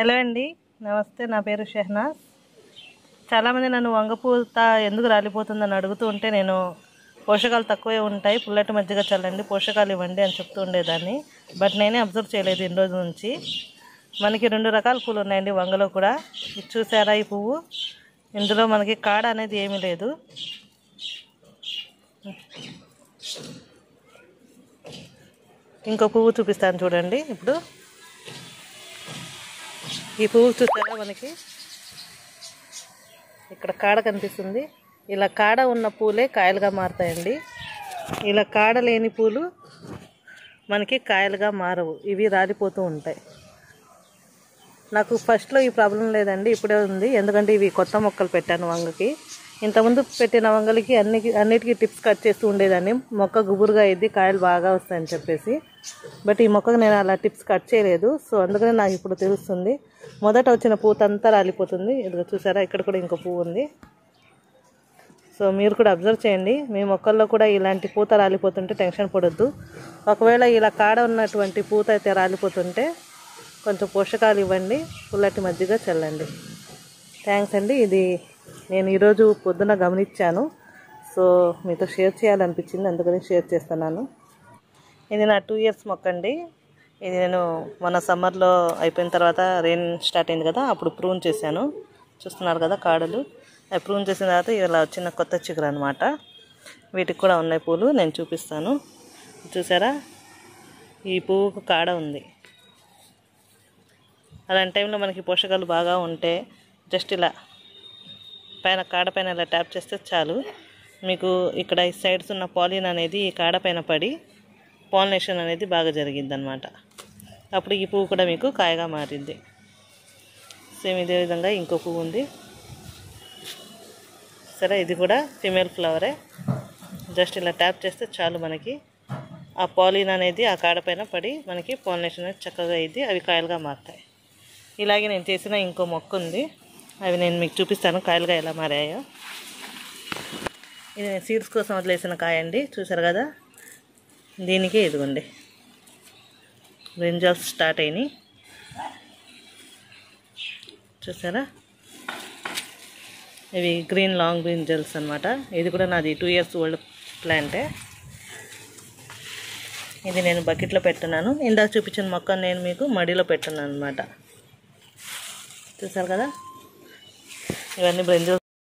hello అండి నమస్తే నా పేరు షెహనాజ్ చాలామంది నన్ను వంగపూత ఎందుకు రాలిపోతుందని అడుగుతూ ఉంటే నేను పోషకాలు తక్కువే ఉంటాయి పుల్లటి మజ్జిగ చల్లండి పోషకాలు ఇవ్వండి అని చెప్తూ ఉండేదాన్ని బట్ నేనే అబ్జర్వ్ చేయలేదు ఇన్ని రోజుల నుంచి మనకి రెండు రకాల పూలు ఉన్నాయండి వంగలో కూడా ఇది చూసారా ఈ పువ్వు ఇందులో మనకి కాడ అనేది ఏమీ లేదు ఇంకో పువ్వు చూపిస్తాను చూడండి ఇప్పుడు ఈ పువ్వు చూసారా మనకి ఇక్కడ కాడ కనిపిస్తుంది ఇలా కాడ ఉన్న పూలే కాయలుగా మారుతాయండి ఇలా కాడ లేని పూలు మనకి కాయలుగా మారవు ఇవి రాలిపోతూ ఉంటాయి నాకు ఫస్ట్లో ఈ ప్రాబ్లం లేదండి ఇప్పుడే ఉంది ఎందుకంటే ఇవి కొత్త మొక్కలు పెట్టాను వంగకి ఇంతకుముందు పెట్టిన వంగలకి అన్ని అన్నిటికీ టిప్స్ కట్ చేస్తూ ఉండేదాన్ని మొక్క గుబురుగా అయింది కాయలు బాగా వస్తాయని చెప్పేసి బట్ ఈ మొక్కకు నేను అలా టిప్స్ కట్ చేయలేదు సో అందుకనే నాకు ఇప్పుడు తెలుస్తుంది మొదట వచ్చిన పూత అంతా రాలిపోతుంది ఇదిగో చూసారా ఇక్కడ కూడా ఇంకో పువ్వు ఉంది సో మీరు కూడా అబ్జర్వ్ చేయండి మీ మొక్కల్లో కూడా ఇలాంటి పూత రాలిపోతుంటే టెన్షన్ పడొద్దు ఒకవేళ ఇలా కాడ ఉన్నటువంటి పూత అయితే రాలిపోతుంటే కొంచెం పోషకాలు ఇవ్వండి పుల్లటి మజ్జిగ చల్లండి థ్యాంక్స్ అండి ఇది నేను ఈరోజు పొద్దున గమనించాను సో మీతో షేర్ చేయాలనిపించింది అందుకని షేర్ చేస్తున్నాను ఇది నా టూ ఇయర్స్ మొక్క అండి ఇది నేను మన సమ్మర్లో అయిపోయిన తర్వాత రెయిన్ స్టార్ట్ అయింది కదా అప్పుడు ప్రూన్ చేశాను చూస్తున్నారు కదా కాడలు అవి ప్రూన్ చేసిన తర్వాత ఇలా వచ్చిన కొత్త చిగురు అనమాట వీటికి కూడా ఉన్నాయి పూలు నేను చూపిస్తాను చూసారా ఈ పువ్వుకు కాడ ఉంది అలాంటి టైంలో మనకి పోషకాలు బాగా ఉంటే జస్ట్ ఇలా పైన కాడ పైన ఇలా ట్యాప్ చేస్తే చాలు మీకు ఇక్కడ ఈ సైడ్స్ ఉన్న పాలిన్ అనేది ఈ కాడ పైన పడి పాలినేషన్ అనేది బాగా జరిగింది అనమాట అప్పుడు ఈ పువ్వు కూడా మీకు కాయగా మారింది సేమ్ ఇదే విధంగా ఇంకో పువ్వు ఉంది సరే ఇది కూడా ఫిమేల్ ఫ్లవరే జస్ట్ ఇలా ట్యాప్ చేస్తే చాలు మనకి ఆ పాలిన్ అనేది ఆ కాడ పైన పడి మనకి పాలినేషన్ అనేది చక్కగా అయింది అవి కాయలుగా మారుతాయి ఇలాగే నేను చేసిన ఇంకో మొక్క ఉంది అవి నేను మీకు చూపిస్తాను కాయలుగా ఎలా మారాయో ఇది నేను సీడ్స్ కోసం వదిలేసిన కాయ అండి చూసారు కదా దీనికి ఇదిగోండి బ్రింజాల్స్ స్టార్ట్ అయినాయి చూసారా ఇవి గ్రీన్ లాంగ్ బ్రింజల్స్ అనమాట ఇది కూడా నాది టూ ఇయర్స్ ఓల్డ్ ప్లాంటే ఇది నేను బకెట్లో పెట్టున్నాను ఇందాక చూపించిన మొక్క నేను మీకు మడిలో పెట్టున్నాను అనమాట చూసారు కదా ఇవన్నీ బ్రింజల్స్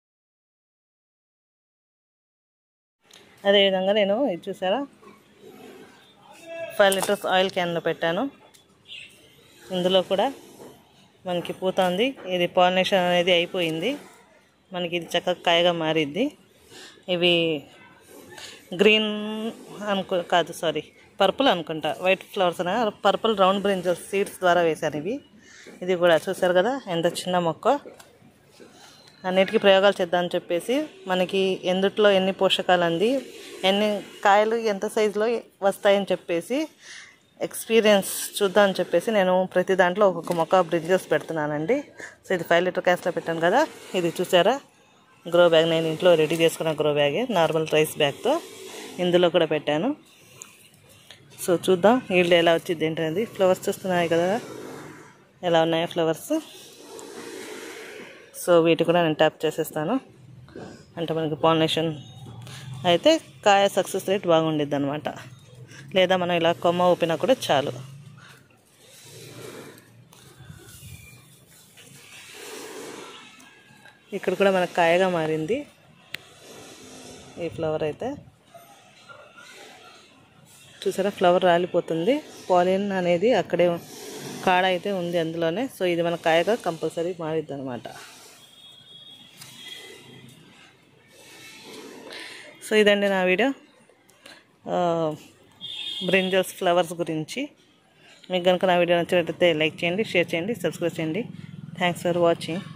అదేవిధంగా నేను ఇది చూసారా ఫైవ్ లీటర్స్ ఆయిల్ క్యాన్లో పెట్టాను ఇందులో కూడా మనకి పూత ఉంది ఇది పాలినేషన్ అనేది అయిపోయింది మనకి ఇది చక్కగా కాయగా మారిద్ది ఇవి గ్రీన్ అనుకో కాదు సారీ పర్పుల్ అనుకుంటా వైట్ ఫ్లవర్స్ అనే పర్పుల్ రౌండ్ బ్రింజల్ సీడ్స్ ద్వారా వేశాను ఇవి ఇది కూడా చూసారు కదా ఎంత చిన్న మొక్క అన్నిటికీ ప్రయోగాలు చేద్దామని చెప్పేసి మనకి ఎందుట్లో ఎన్ని పోషకాలు అంది ఎన్ని కాయలు ఎంత సైజులో వస్తాయని చెప్పేసి ఎక్స్పీరియన్స్ చూద్దామని చెప్పేసి నేను ప్రతి దాంట్లో ఒక్కొక్క మొక్క బ్రిడ్జెస్ పెడుతున్నానండి సో ఇది ఫైవ్ లీటర్ క్యాస్లో పెట్టాను కదా ఇది చూసారా గ్రో బ్యాగ్ నేను ఇంట్లో రెడీ చేసుకున్న గ్రో బ్యాగే నార్మల్ రైస్ బ్యాగ్తో ఇందులో కూడా పెట్టాను సో చూద్దాం వీళ్ళు ఎలా వచ్చింది ఏంటనేది ఫ్లవర్స్ చూస్తున్నాయి కదా ఎలా ఉన్నాయో ఫ్లవర్స్ సో వీటి కూడా నేను ట్యాప్ చేసేస్తాను అంటే మనకి పాలినేషన్ అయితే కాయ సక్సెస్ రేట్ బాగుండిద్ది అనమాట లేదా మనం ఇలా కొమ్మ ఊపినా కూడా చాలు ఇక్కడ కూడా మనకు కాయగా మారింది ఈ ఫ్లవర్ అయితే చూసారా ఫ్లవర్ రాలిపోతుంది పాలిన్ అనేది అక్కడే కాడ అయితే ఉంది అందులోనే సో ఇది మన కాయగా కంపల్సరీ మారిద్ది అనమాట సో ఇదండి నా వీడియో బ్రింజల్స్ ఫ్లవర్స్ గురించి మీకు కనుక నా వీడియో నచ్చినట్లయితే లైక్ చేయండి షేర్ చేయండి సబ్స్క్రైబ్ చేయండి థ్యాంక్స్ ఫర్ వాచింగ్